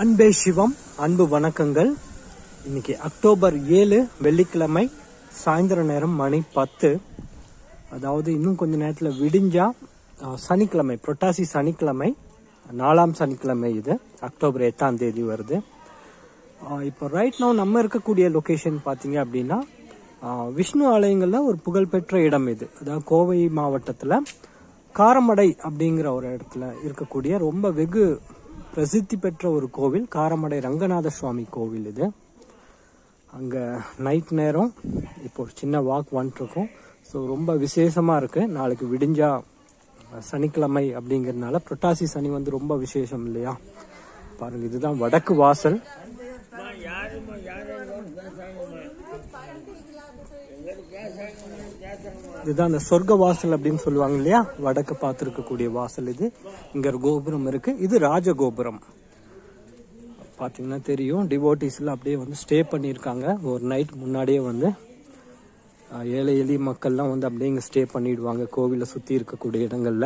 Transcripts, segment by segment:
அன்பே சிவம் அன்பு வணக்கங்கள் இன்னைக்கு அக்டோபர் ஏழு வெள்ளிக்கிழமை சாயந்தர நேரம் மணி பத்து அதாவது இன்னும் கொஞ்ச நேரத்தில் விடிஞ்சா அஹ், சனிக்கிழமை புரட்டாசி சனிக்கிழமை நாலாம் சனிக்கிழமை இது அக்டோபர் எட்டாம் தேதி வருது அஹ், இப்போ ரைட் now நம்ம இருக்கக்கூடிய லொகேஷன் பார்த்தீங்க அப்படின்னா அஹ், விஷ்ணு ஆலயங்களில் ஒரு புகழ்பெற்ற இடம் இது அதாவது கோவை மாவட்டத்தில் காரமடை அப்படிங்கிற ஒரு இடத்துல இருக்கக்கூடிய ரொம்ப வெகு பிரசித்தி பெற்ற ஒரு கோவில் காரமடை ரங்கநாத சுவாமி கோவில் இது அங்கே நைட் நேரம் இப்போ ஒரு சின்ன வாக் வந்துட்டுருக்கோம் ஸோ ரொம்ப விசேஷமாக இருக்குது நாளைக்கு விடிஞ்சா அஹ், சனிக்கிழமை அப்படிங்கிறதுனால புரட்டாசி சனி வந்து ரொம்ப விசேஷம் இல்லையா பாருங்க இதுதான் வடக்கு வாசல் இதுதான் அந்த சொர்க்க வாசல் அப்படின்னு சொல்லுவாங்க இல்லையா வடக்கு பார்த்து இருக்கக்கூடிய வாசல் இது இங்க ஒரு கோபுரம் இருக்கு இது ராஜ கோபுரம் பாத்தீங்கன்னா தெரியும் டிவோட்டிஸ்ல அப்படியே வந்து ஸ்டே பண்ணியிருக்காங்க ஒரு நைட் முன்னாடியே வந்து அஹ், ஏழை எளிய மக்கள்லாம் வந்து அப்படியே இங்க ஸ்டே பண்ணிடுவாங்க கோவிலை சுத்தி இருக்கக்கூடிய இடங்கள்ல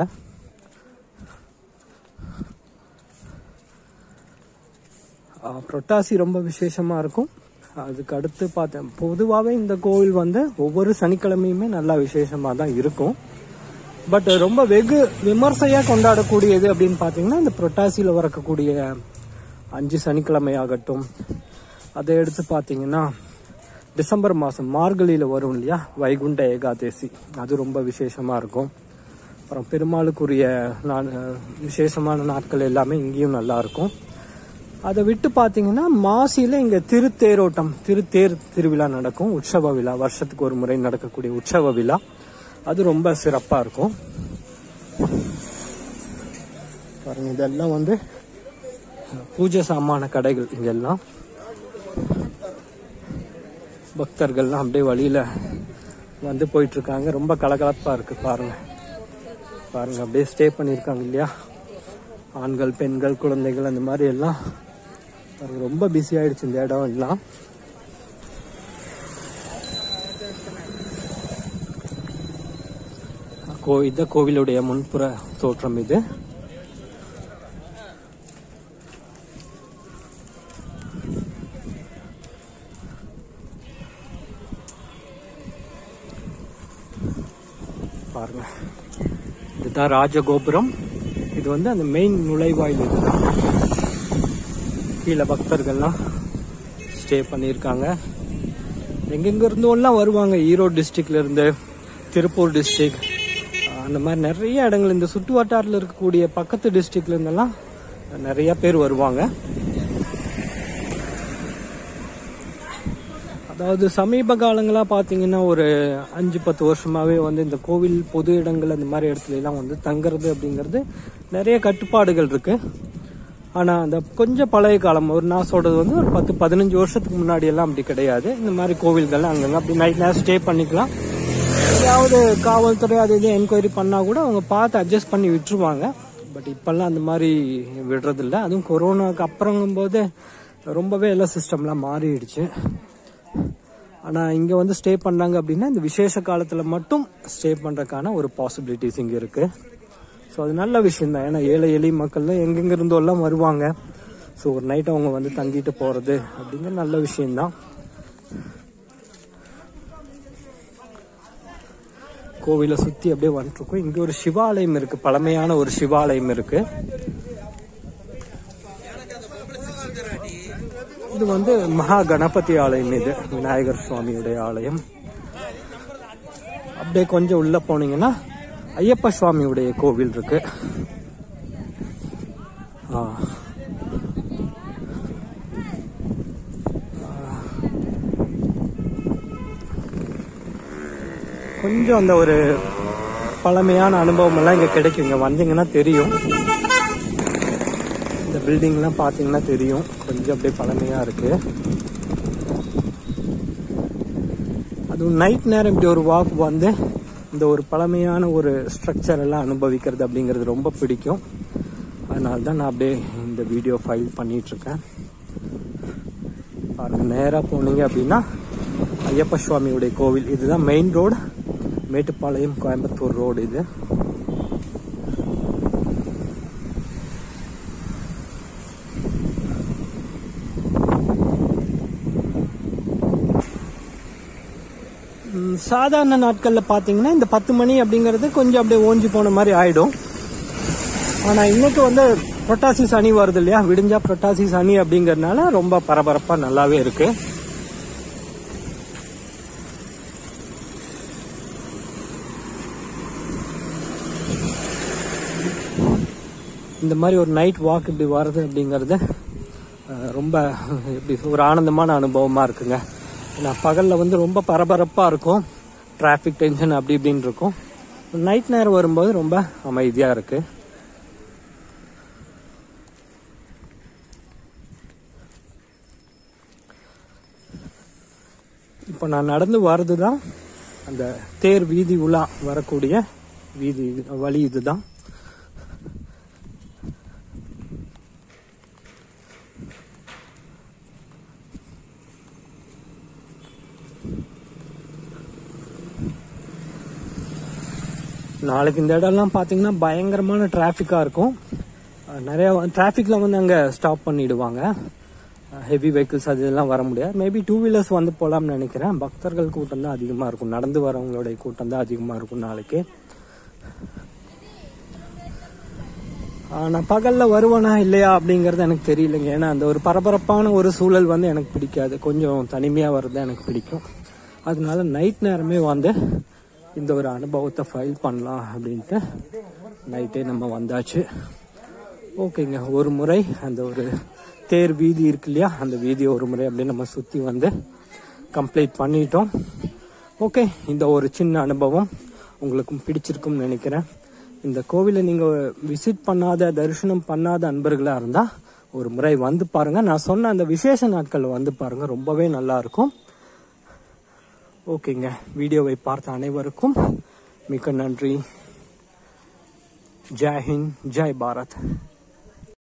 அஹ், புரட்டாசி ரொம்ப விசேஷமா இருக்கும் அதுக்கு அடுத்து பார்த்தேன் பொதுவாகவே இந்த கோவில் வந்து ஒவ்வொரு சனிக்கிழமையுமே நல்லா விசேஷமாக தான் இருக்கும் பட் ரொம்ப வெகு விமர்சையாக கொண்டாடக்கூடியது அப்படின்னு பார்த்தீங்கன்னா இந்த புரட்டாசியில் வரக்கூடிய அஞ்சு சனிக்கிழமை ஆகட்டும் அதை எடுத்து பார்த்தீங்கன்னா டிசம்பர் மாதம் மார்கழியில் வரும் இல்லையா வைகுண்ட ஏகாதேசி அது ரொம்ப விசேஷமாக இருக்கும் அப்புறம் பெருமாளுக்குரிய நான் விசேஷமான நாட்கள் எல்லாமே இங்கேயும் நல்லா இருக்கும் அதை விட்டு பார்த்தீங்கன்னா மாசியில் இங்கே திருத்தேரோட்டம் திருத்தேர் திருவிழா நடக்கும் உற்சவ விழா வருஷத்துக்கு ஒரு முறை நடக்கக்கூடிய உற்சவ விழா அது ரொம்ப சிறப்பாக இருக்கும் பாருங்க இதெல்லாம் வந்து பூஜை சாமான கடைகள் இங்கெல்லாம் பக்தர்கள்லாம் அப்படியே வழியில் வந்து போயிட்டு இருக்காங்க ரொம்ப கலகலப்பாக இருக்கு பாருங்க பாருங்க அப்படியே ஸ்டே பண்ணியிருக்காங்க இல்லையா ஆண்கள் பெண்கள் குழந்தைகள் அந்த மாதிரி எல்லாம் பாருங்க, ரொம்ப பிஸி ஆயிடுச்சு இந்த இடம் எல்லாம் கோ இந்த கோவிலுடைய முன்புற தோற்றம் இது பாருங்க இதுதான் ராஜகோபுரம் இது வந்து அந்த மெயின் நுழைவாயில் இதுதான் கீழே பக்தர்கள்லாம் ஸ்டே பண்ணியிருக்காங்க எங்கெங்க இருந்தோம்லாம் வருவாங்க ஈரோடு டிஸ்ட்ரிக்ட்ல இருந்து திருப்பூர் டிஸ்ட்ரிக்ட் அந்த மாதிரி நிறைய இடங்கள் இந்த சுற்று வட்டாரத்தில் இருக்கக்கூடிய பக்கத்து டிஸ்ட்ரிக்ட்ல இருந்தெல்லாம் நிறைய பேர் வருவாங்க அதாவது சமீப காலங்களா பாத்தீங்கன்னா ஒரு அஞ்சு பத்து வருஷமாவே வந்து இந்த கோவில் பொது இடங்கள் அந்த மாதிரி இடத்துல எல்லாம் வந்து தங்குறது அப்படிங்கிறது நிறைய கட்டுப்பாடுகள் இருக்கு ஆனா அந்த கொஞ்சம் பழைய காலம் ஒரு நான் சொல்றது வந்து ஒரு பத்து பதினஞ்சு வருஷத்துக்கு முன்னாடி எல்லாம் அப்படி கிடையாது இந்த மாதிரி கோவில்கள் அங்கங்க அப்படி நைட் நேரம் ஸ்டே பண்ணிக்கலாம் ஏதாவது காவல்துறை அது இது என்கொயரி பண்ணா கூட அவங்க பார்த்து அட்ஜஸ்ட் பண்ணி விட்டுருவாங்க பட் இப்பெல்லாம் அந்த மாதிரி விடுறதில்ல அதுவும் கொரோனாக்கு அப்புறங்கும்போது ரொம்பவே எல்லாம் சிஸ்டம்லாம் மாறிடுச்சு ஆனால் இங்கே வந்து ஸ்டே பண்ணாங்க அப்படின்னா இந்த விசேஷ காலத்தில் மட்டும் ஸ்டே பண்ணுறதுக்கான ஒரு பாசிபிலிட்டிஸ் இங்கே இருக்குது ஸோ அது நல்ல விஷயம் தான் ஏன்னா ஏழை எளிய மக்கள்லாம் எங்கெங்க இருந்தோ எல்லாம் வருவாங்க ஸோ ஒரு நைட் அவங்க வந்து தங்கிட்டு போகிறது அப்படிங்கிற நல்ல விஷயம்தான் கோவிலை சுற்றி அப்படியே வந்துட்டுருக்கோம் இங்கே ஒரு சிவாலயம் இருக்குது பழமையான ஒரு சிவாலயம் இருக்குது இது வந்து மகா கணபதி ஆலயம் இது விநாயகர் சுவாமியுடைய ஆலயம் அப்படியே கொஞ்சம் உள்ள போனீங்கன்னா ஐயப்ப சுவாமியுடைய கோவில் இருக்கு ஆ. கொஞ்சம் அந்த ஒரு பழமையான அனுபவம் எல்லாம் இங்க கிடைக்கும் இங்க வந்தீங்கன்னா தெரியும் இந்த பில்டிங்லாம் பார்த்தீங்கன்னா தெரியும் கொஞ்சம் அப்படியே பழமையாக இருக்கு அதுவும் நைட் நேரம் இப்படி ஒரு வாக் வந்து இந்த ஒரு பழமையான ஒரு ஸ்ட்ரக்சர் எல்லாம் அனுபவிக்கிறது அப்படிங்கிறது ரொம்ப பிடிக்கும் அதனால தான் நான் அப்படியே இந்த வீடியோ ஃபைல் பண்ணிட்டு இருக்கேன் பாருங்க நேராக போனீங்க அப்படின்னா ஐயப்ப சுவாமியுடைய கோவில் இதுதான் main road Mettupalayam Coimbatore road இது சாதாரண நாட்களில் பார்த்தீங்கன்னா இந்த பத்து மணி அப்படிங்கிறது கொஞ்சம் அப்படியே ஓஞ்சி போன மாதிரி ஆயிடும் ஆனால் இன்னைக்கு வந்து புரட்டாசி சனி வருது இல்லையா விடிஞ்சா புரட்டாசி சனி அப்படிங்கறதுனால ரொம்ப பரபரப்பாக நல்லாவே இருக்கு இந்த மாதிரி ஒரு நைட் வாக் இப்படி வர்றது அப்படிங்கிறது அஹ், ரொம்ப இப்படி ஒரு ஆனந்தமான அனுபவமாக இருக்குங்க ஏன்னா பகலில் வந்து ரொம்ப பரபரப்பாக இருக்கும் டிராஃபிக் டென்ஷன் அப்படி இப்படின்னு இருக்கும் நைட் நேரம் வரும்போது ரொம்ப அமைதியாக இருக்குது இப்போ நான் நடந்து வர்றது தான் அந்த தேர் வீதி உலா வரக்கூடிய வீதி இது- வழி இதுதான் நாளைக்கு இந்த இடம்லாம் பார்த்தீங்கன்னா பயங்கரமான டிராஃபிக்காக இருக்கும் அஹ் நிறைய டிராஃபிக்கில் வந்து அங்கே ஸ்டாப் பண்ணிடுவாங்க ஹெவி வெஹிக்கிள்ஸ் அது இதெல்லாம் வர முடியாது மேபி டூ வீலர்ஸ் வந்து போகலாம்னு நினைக்கிறேன் பக்தர்கள் கூட்டம் தான் அதிகமாக இருக்கும் நடந்து வரவங்களுடைய கூட்டம் தான் அதிகமாக இருக்கும் நாளைக்கு ஆஹ் நான் பகலில் வருவேனா இல்லையா அப்படிங்கிறது எனக்கு தெரியலைங்க ஏன்னா அந்த ஒரு பரபரப்பான ஒரு சூழல் வந்து எனக்கு பிடிக்காது கொஞ்சம் தனிமையாக வர்றது எனக்கு பிடிக்கும் அதனால நைட் நேரமே வந்து இந்த ஒரு அனுபவத்தை ஃபைல் பண்ணலாம் அப்படின்ட்டு நைட்டே நம்ம வந்தாச்சு ஓகேங்க ஒரு முறை அந்த ஒரு தேர் வீதி இருக்கு இல்லையா அந்த வீதியை ஒரு முறை அப்படியே நம்ம சுற்றி வந்து கம்ப்ளீட் பண்ணிட்டோம் ஓகே இந்த ஒரு சின்ன அனுபவம் உங்களுக்கும் பிடிச்சிருக்கும்னு நினைக்கிறேன் இந்த கோவிலை நீங்கள் விசிட் பண்ணாத தரிசனம் பண்ணாத அன்பர்களாக இருந்தால் ஒரு முறை வந்து பாருங்க நான் சொன்ன அந்த விசேஷ நாட்கள் வந்து பாருங்க ரொம்பவே நல்லா இருக்கும் ஓகேங்க வீடியோவை பார்த்த அனைவருக்கும் மிக்க நன்றி ஜெய் ஹிந்த் ஜெய் பாரத்